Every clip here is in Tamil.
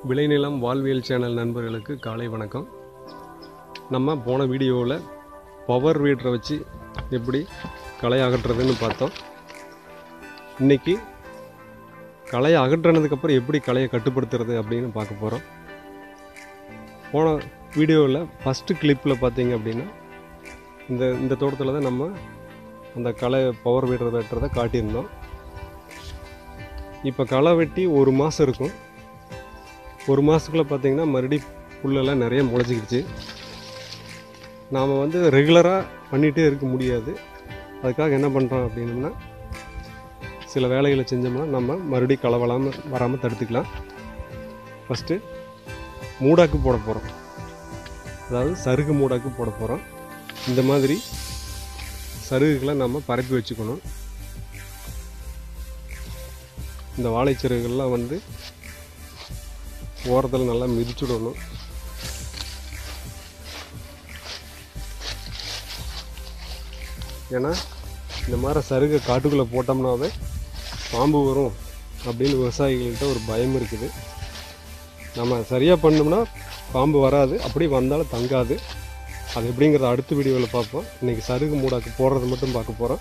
விளைநிலம் வாழ்வியல் சேனல் நண்பர்களுக்கு காலை வணக்கம் நம்ம போன வீடியோவில் பவர் வீடரை வச்சு எப்படி களை அகற்றுறதுன்னு பார்த்தோம் இன்னைக்கு களையை அகற்றினதுக்கப்புறம் எப்படி களையை கட்டுப்படுத்துறது அப்படின்னு பார்க்க போகிறோம் போன வீடியோவில் ஃபஸ்ட்டு கிளிப்பில் பார்த்தீங்க அப்படின்னா இந்த இந்த தோட்டத்தில் தான் நம்ம அந்த களை பவர் வீடர் வெட்டுறதை காட்டியிருந்தோம் இப்போ களை வெட்டி ஒரு மாதம் இருக்கும் ஒரு மாதத்துக்குள்ளே பார்த்தீங்கன்னா மறுபடி புல்லெல்லாம் நிறைய முளைச்சிக்கிடுச்சு நாம் வந்து ரெகுலராக பண்ணிகிட்டே இருக்க முடியாது அதுக்காக என்ன பண்ணுறோம் அப்படின்னம்னா சில வேலைகளை செஞ்சோம்னா நம்ம மறுபடியும் களை வராமல் வராமல் தடுத்துக்கலாம் ஃபஸ்ட்டு மூடாக்கு போட போகிறோம் அதாவது சருகு மூடாக்கு போட போகிறோம் இந்த மாதிரி சருகுகளை நம்ம பரப்பி வச்சுக்கணும் இந்த வாழைச்சருகுகள்லாம் வந்து ஓரத்தில் நல்லா மிதிச்சுடணும் ஏன்னா இந்த மாதிரி சருகை காட்டுக்குள்ளே போட்டோம்னாவே பாம்பு வரும் அப்படின்னு விவசாயிகள்கிட்ட ஒரு பயம் இருக்குது நம்ம சரியாக பண்ணோம்னா பாம்பு வராது அப்படி வந்தாலும் தங்காது அது எப்படிங்கிறத அடுத்த வீடியோவில் பார்ப்போம் இன்றைக்கி சருகு மூடாக்கு போடுறது மட்டும் பார்க்க போகிறோம்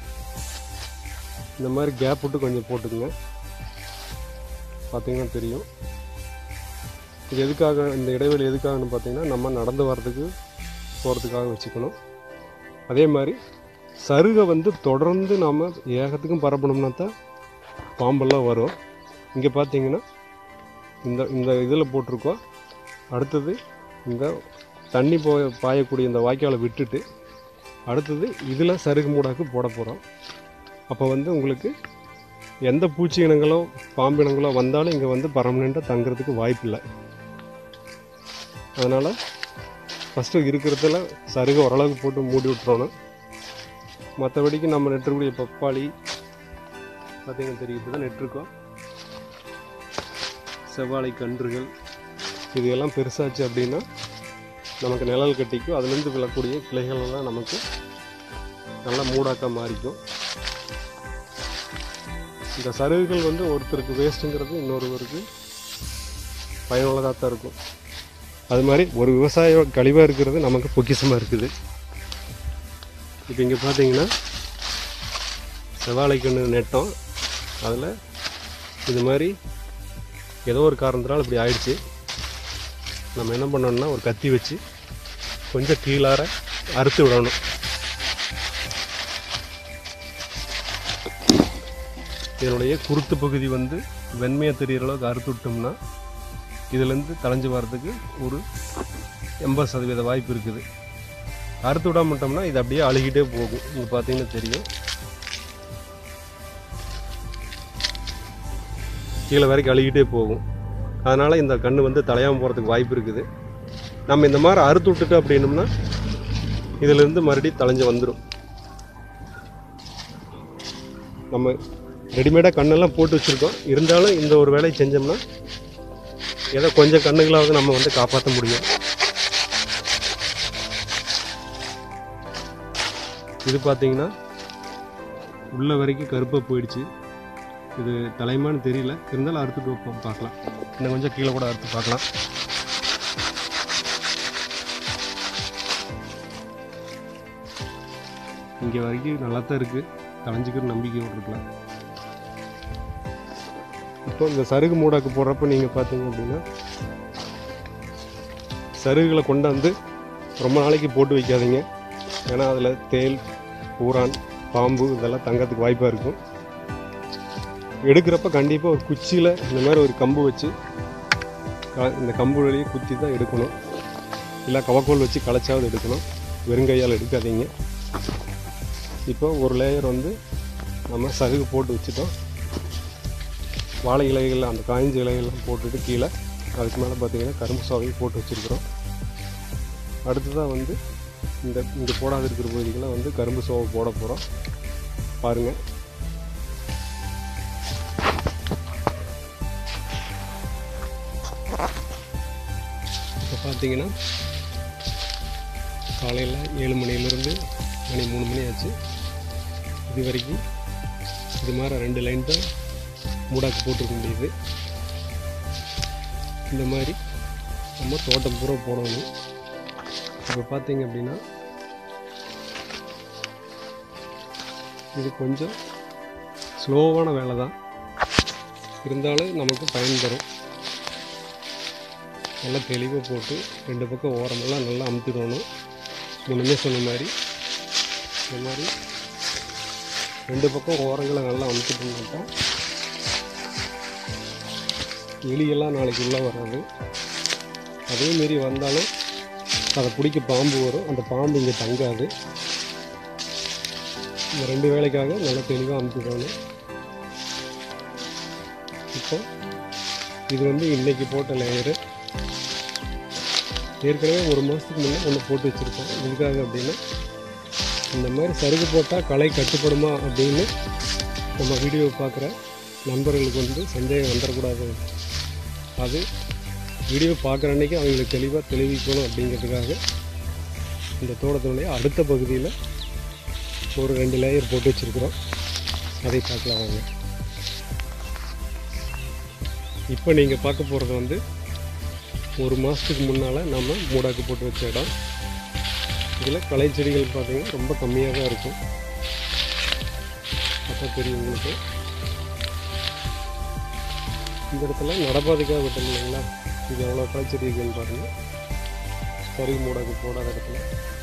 இந்த மாதிரி கேப் விட்டு கொஞ்சம் போட்டுக்குங்க பார்த்தீங்கன்னா தெரியும் இது எதுக்காக இந்த இடைவெளி எதுக்காகன்னு பார்த்தீங்கன்னா நம்ம நடந்து வர்றதுக்கு போகிறதுக்காக வச்சுக்கணும் அதே மாதிரி சருகை வந்து தொடர்ந்து நாம் ஏகத்துக்கும் பரப்பணும்னா தான் பாம்பெல்லாம் வரும் இங்கே பார்த்தீங்கன்னா இந்த இந்த இதில் போட்டிருக்கோம் அடுத்தது இந்த தண்ணி போ பாயக்கூடிய இந்த வாய்க்காலை விட்டுட்டு அடுத்தது இதில் சருகு மூடாக்கு போட போகிறோம் அப்போ வந்து உங்களுக்கு எந்த பூச்சி இனங்களோ பாம்பு இனங்களோ வந்தாலும் இங்கே வந்து பர்மனெண்ட்டாக தங்குறதுக்கு வாய்ப்பில்லை அதனால் ஃபஸ்ட்டு இருக்கிறதுல சருகு ஓரளவுக்கு போட்டு மூடி விட்டுறணும் மற்றபடிக்கு நம்ம நெட்டுக்கூடிய பப்பாளி பார்த்தீங்கன்னா தெரியும் இப்போ தான் நெட்டிருக்கோம் செவ்வாழை கன்றுகள் இது எல்லாம் பெருசாச்சு அப்படின்னா நமக்கு நிழல் கட்டிக்கும் அதுலேருந்து விழக்கூடிய கிளைகள் எல்லாம் நமக்கு நல்லா மூடாக்க மாறிக்கும் இந்த சருகுகள் வந்து ஒருத்தருக்கு வேஸ்ட்டுங்கிறது இன்னொருவருக்கு பயனுள்ளதாக தான் இருக்கும் அது மாதிரி ஒரு விவசாய கழிவாக இருக்கிறது நமக்கு பொக்கிஷமாக இருக்குது இப்போ இங்கே பார்த்தீங்கன்னா செவ்வாழை கன்று நெட்டோம் அதில் இது மாதிரி ஏதோ ஒரு காரணத்தினால இப்படி ஆயிடுச்சு நம்ம என்ன பண்ணோம்னா ஒரு கத்தி வச்சு கொஞ்சம் கீழார அறுத்து விடணும் இதனுடைய குருத்து பகுதி வந்து வெண்மையாக தெரிகிற அளவுக்கு அறுத்து விட்டோம்னா இதுலேருந்து தலைஞ்சு வர்றதுக்கு ஒரு எண்பது சதவீத வாய்ப்பு இருக்குது அறுத்து விடாம விட்டோம்னா இது அப்படியே அழுகிட்டே போகும் இங்கே பார்த்தீங்கன்னா தெரியும் கீழே வரைக்கும் அழுகிட்டே போகும் அதனால் இந்த கன்று வந்து தலையாமல் போகிறதுக்கு வாய்ப்பு இருக்குது நம்ம இந்த மாதிரி அறுத்து விட்டுட்டு அப்படின்னோம்னா இதிலிருந்து மறுபடியும் தலைஞ்சு வந்துடும் நம்ம ரெடிமேடாக கண்ணெல்லாம் போட்டு வச்சுருக்கோம் இருந்தாலும் இந்த ஒரு வேலையை செஞ்சோம்னா ஏதோ கொஞ்சம் கண்ணுகளாவது நம்ம வந்து காப்பாற்ற முடியும் இது பார்த்தீங்கன்னா உள்ள வரைக்கும் கருப்பாக போயிடுச்சு இது தலைமான்னு தெரியல இருந்தாலும் அறுத்துட்டு வைப்போம் பார்க்கலாம் இன்னும் கொஞ்சம் கீழே கூட அறுத்து பார்க்கலாம் இங்கே வரைக்கும் நல்லா தான் இருக்குது தலைஞ்சிக்கிற நம்பிக்கையோடு இருக்கலாம் இப்போ இந்த சருகு மூடாக்கு போடுறப்ப நீங்கள் பார்த்தீங்க அப்படின்னா சருகுகளை கொண்டாந்து ரொம்ப நாளைக்கு போட்டு வைக்காதீங்க ஏன்னா அதில் தேல் பூரான் பாம்பு இதெல்லாம் தங்கறதுக்கு வாய்ப்பாக இருக்கும் எடுக்கிறப்ப கண்டிப்பாக ஒரு குச்சியில் இந்த மாதிரி ஒரு கம்பு வச்சு க- இந்த கம்பு வழியே குத்தி தான் எடுக்கணும் இல்லை கவக்கோல் வச்சு களைச்சாவது எடுக்கணும் வெறுங்கையால் எடுக்காதீங்க இப்போ ஒரு லேயர் வந்து நம்ம சருகு போட்டு வச்சுட்டோம் வாழை இலைகள் அந்த காய்ஞ்ச இலைகள்லாம் போட்டுட்டு கீழே அதுக்கு மேலே பார்த்தீங்கன்னா கரும்பு சாவையும் போட்டு வச்சுருக்குறோம் அடுத்ததாக வந்து இந்த இங்கே போடாத இருக்கிற பகுதிகளை வந்து கரும்பு சோவை போட போகிறோம் பாருங்கள் இப்போ பார்த்தீங்கன்னா காலையில் ஏழு மணிலேருந்து மணி மூணு மணி ஆச்சு இது வரைக்கும் இது மாதிரி ரெண்டு லைன் தான் மூடாக்கு போட்டிருக்க முடியுது இந்த மாதிரி நம்ம தோட்டம் பூரா போடணும் இப்போ பார்த்தீங்க அப்படின்னா இது கொஞ்சம் ஸ்லோவான வேலை தான் இருந்தாலும் நமக்கு பயன் தரும் நல்லா தெளிவாக போட்டு ரெண்டு பக்கம் ஓரமெல்லாம் நல்லா அமுத்திடணும் முன்னமே சொன்ன மாதிரி இந்த மாதிரி ரெண்டு பக்கம் ஓரங்களை நல்லா அமுத்திட்டோம்னாக்கா எலியெல்லாம் நாளைக்கு உள்ளே வராது அதே மாரி வந்தாலும் அதை பிடிக்க பாம்பு வரும் அந்த பாம்பு இங்கே தங்காது இந்த ரெண்டு வேலைக்காக நல்லா தெளிவாக அமுத்திடணும் இப்போ இது வந்து இன்னைக்கு போட்ட லேயரு ஏற்கனவே ஒரு மாதத்துக்கு முன்னே ஒன்று போட்டு வச்சுருக்கோம் எதுக்காக அப்படின்னா இந்த மாதிரி சருகு போட்டால் களை கட்டுப்படுமா அப்படின்னு நம்ம வீடியோ பார்க்குற நண்பர்களுக்கு வந்து சந்தேகம் வந்துடக்கூடாது அது வீடியோ பார்க்குற அன்னைக்கு அவங்களுக்கு தெளிவாக தெளிவிக்கணும் அப்படிங்கிறதுக்காக இந்த தோட்டத்தினுடைய அடுத்த பகுதியில் ஒரு ரெண்டு லேயர் போட்டு வச்சுருக்குறோம் அதை பார்க்கலாம் வாங்க இப்போ நீங்கள் பார்க்க போகிறது வந்து ஒரு மாதத்துக்கு முன்னால் நம்ம மூடாக்கு போட்டு வச்ச இடம் இதில் களை செடிகள் பார்த்தீங்கன்னா ரொம்ப கம்மியாக தான் இருக்கும் அப்போ தெரியும் உங்களுக்கு இந்த இடத்துல நடப்பாதைக்காக விட்டோம் இல்லைங்களா இது எவ்வளோ களை செடி இருக்குன்னு பாருங்கள் சருகு மூடாக்கு போடாத இடத்துல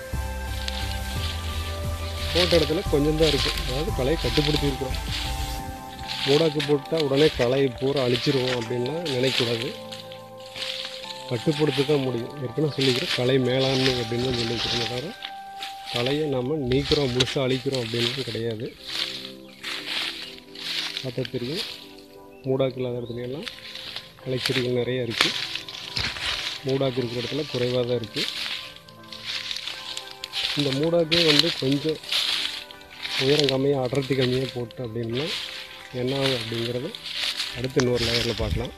போட்ட இடத்துல கொஞ்சம் தான் இருக்குது அதாவது களையை கட்டுப்படுத்தி இருக்கிறோம் மூடாக்கு போட்டால் உடனே களை பூரா அழிச்சிருவோம் அப்படின்லாம் நினைக்கக்கூடாது கட்டுப்படுத்த தான் முடியும் ஏற்கனவே சொல்லிக்கிறோம் கலை மேலாண்மை அப்படின்னு தான் சொல்லிக்கிறோம் தவிர கலையை நம்ம நீக்கிறோம் முழுசாக அழிக்கிறோம் அப்படின்னு கிடையாது பார்த்தா தெரியும் மூடாக்கு இல்லாத இடத்துலையெல்லாம் கலைச்செடிகள் நிறைய இருக்குது மூடாக்கு இருக்கிற இடத்துல குறைவாக தான் இருக்குது இந்த மூடாக்கு வந்து கொஞ்சம் உயரம் கம்மியாக அடர்த்தி கம்மியாக போட்டு அப்படின்னா என்ன ஆகும் அப்படிங்கிறது அடுத்து இன்னொரு லேயரில் பார்க்கலாம்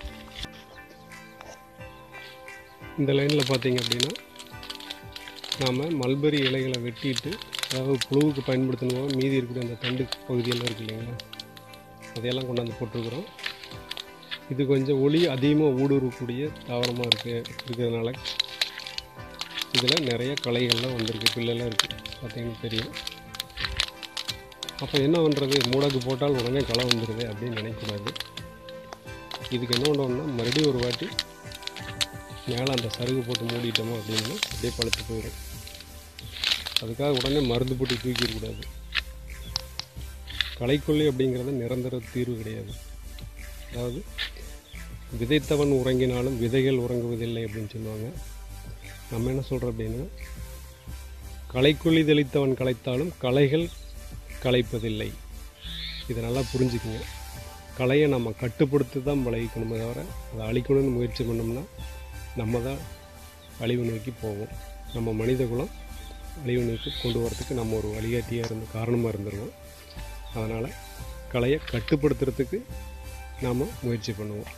இந்த லைனில் பார்த்தீங்க அப்படின்னா நாம் மல்பெரி இலைகளை வெட்டிட்டு அதாவது புழுவுக்கு பயன்படுத்தணும் மீதி இருக்கிற அந்த தண்டு பகுதியெல்லாம் இருக்கு இல்லைங்களா அதையெல்லாம் கொண்டாந்து போட்டிருக்கிறோம் இது கொஞ்சம் ஒளி அதிகமாக ஊடுருவக்கூடிய தாவரமாக இருக்கு இருக்கிறதுனால இதில் நிறைய களைகள்லாம் வந்திருக்கு பில்லெல்லாம் இருக்குது பார்த்தீங்கன்னா தெரியும் அப்போ என்ன பண்ணுறது மூடாக்கு போட்டால் உடனே களை வந்துடுது அப்படின்னு நினைக்கக்கூடாது இதுக்கு என்ன பண்ணோம்னா மறுபடியும் ஒரு வாட்டி மேலே அந்த சருகு போட்டு மூடிட்டோமோ அப்படின்னு அப்படியே பழுத்து போயிடும் அதுக்காக உடனே மருந்து போட்டு தூக்கிடக்கூடாது களைக்கொல்லி அப்படிங்கிறது நிரந்தர தீர்வு கிடையாது அதாவது விதைத்தவன் உறங்கினாலும் விதைகள் உறங்குவதில்லை அப்படின்னு சொல்லுவாங்க நம்ம என்ன சொல்கிறோம் அப்படின்னா களைக்கொல்லி தெளித்தவன் களைத்தாலும் களைகள் களைப்பதில்லை இதை நல்லா புரிஞ்சுக்குங்க களையை நம்ம கட்டுப்படுத்தி தான் பழகிக்கணுமே தவிர அதை அழிக்கணும்னு முயற்சி பண்ணோம்னா நம்ம தான் அழிவு நோக்கி போவோம் நம்ம மனித குலம் அழிவு நோக்கி கொண்டு வரத்துக்கு நம்ம ஒரு வழிகாட்டியாக இருந்து காரணமாக இருந்துருவோம் அதனால் கலையை கட்டுப்படுத்துறதுக்கு நாம் முயற்சி பண்ணுவோம்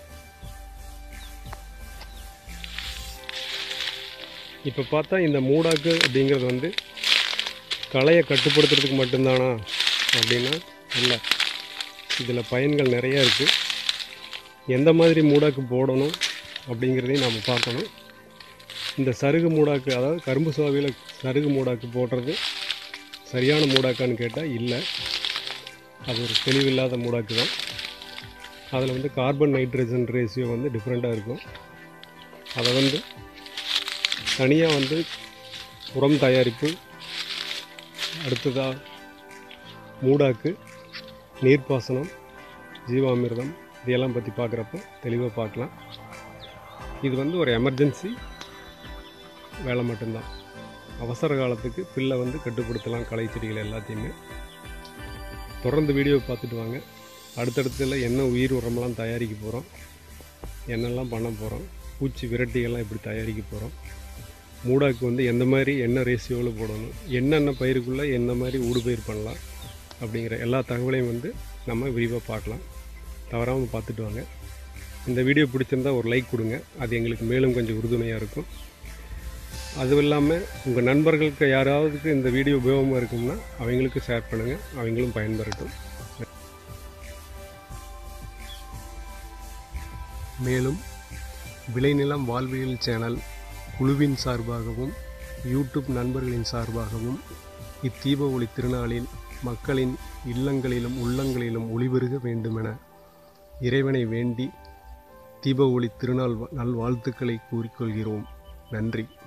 இப்போ பார்த்தா இந்த மூடாக்கு அப்படிங்கிறது வந்து கலையை கட்டுப்படுத்துறதுக்கு மட்டும்தானா அப்படின்னா இல்லை இதில் பயன்கள் நிறையா இருக்குது எந்த மாதிரி மூடாக்கு போடணும் அப்படிங்கிறதையும் நாம் பார்க்கணும் இந்த சருகு மூடாக்கு அதாவது கரும்பு சுவாவியில் சருகு மூடாக்கு போடுறது சரியான மூடாக்கான்னு கேட்டால் இல்லை அது ஒரு தெளிவில்லாத மூடாக்கு தான் அதில் வந்து கார்பன் நைட்ரஜன் ரேஷியோ வந்து டிஃப்ரெண்ட்டாக இருக்கும் அதை வந்து தனியாக வந்து உரம் தயாரிப்பு அடுத்ததாக மூடாக்கு நீர்ப்பாசனம் ஜீவாமிர்தம் இதையெல்லாம் பற்றி பார்க்குறப்ப தெளிவாக பார்க்கலாம் இது வந்து ஒரு எமர்ஜென்சி வேலை மட்டும்தான் அவசர காலத்துக்கு பில்லை வந்து கட்டுப்படுத்தலாம் களை செடிகள் எல்லாத்தையுமே தொடர்ந்து வீடியோ பார்த்துட்டு வாங்க அடுத்தடுத்துல என்ன உயிர் உரமெல்லாம் தயாரிக்க போகிறோம் என்னெல்லாம் பண்ண போகிறோம் பூச்சி விரட்டிகள்லாம் எப்படி தயாரிக்க போகிறோம் மூடாக்கு வந்து எந்த மாதிரி என்ன ரேஷியோவில் போடணும் என்னென்ன பயிருக்குள்ளே எந்த மாதிரி ஊடுபயிர் பண்ணலாம் அப்படிங்கிற எல்லா தகவலையும் வந்து நம்ம விரிவாக பார்க்கலாம் தவறாமல் பார்த்துட்டு வாங்க இந்த வீடியோ பிடிச்சிருந்தா ஒரு லைக் கொடுங்க அது எங்களுக்கு மேலும் கொஞ்சம் உறுதுணையாக இருக்கும் அதுவும் இல்லாமல் உங்கள் நண்பர்களுக்கு யாராவதுக்கு இந்த வீடியோ உபயோகமாக இருக்கும்னா அவங்களுக்கு ஷேர் பண்ணுங்கள் அவங்களும் பயன்பெறட்டும் மேலும் விளைநிலம் வாழ்வியல் சேனல் குழுவின் சார்பாகவும் யூடியூப் நண்பர்களின் சார்பாகவும் இத்தீப ஒளி திருநாளில் மக்களின் இல்லங்களிலும் உள்ளங்களிலும் ஒளிபெருக வேண்டுமென இறைவனை வேண்டி தீப ஒளி திருநாள் நல்வாழ்த்துக்களை கூறிக்கொள்கிறோம் நன்றி